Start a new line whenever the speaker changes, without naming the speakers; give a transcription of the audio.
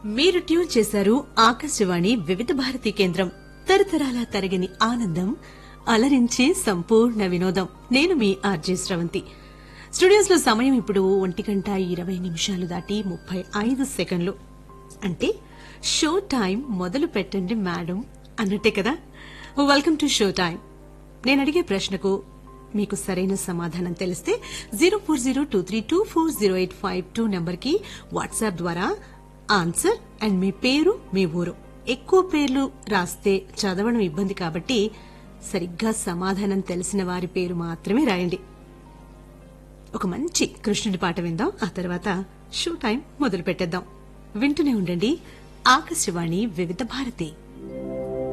మీరు ట్యూన్ చేశారు ఆకాశవాణి వివిధ భారతి కేంద్రం తరతరాల తరగని ఆనందం అలరించే సంపూర్ణ వినోదం నేను మీ ఆర్జే స్రవంతి స్టూడియోస్ లో సమయం ఇప్పుడు ఒంటి గంట ఇరవై నిమిషాలు దాటి ముప్పై ఐదు సెకండ్లు అంటే షో టైం మొదలు పెట్టండి మేడం అన్నట్టే కదా వెల్కమ్ టు షో టైం నేను అడిగే ప్రశ్నకు మీకు సరైన సమాధానం తెలిస్తే zero four zero two three two four zero eight five two నెంబర్కి వాట్సాప్ ద్వారా ఆన్సర్ అండ్ మీ పేరు మీ ఊరు ఎక్కువ పేర్లు రాస్తే చదవడం ఇబ్బంది కాబట్టి సరిగ్గా సమాధానం తెలిసిన వారి పేరు మాత్రమే రాయండి ఒక మంచి కృష్ణుడి పాట విందాం ఆ తర్వాత షో టైం మొదలు పెట్టేద్దాం వింటూనే ఉండండి ఆకాశవాణి వివిధ భారతి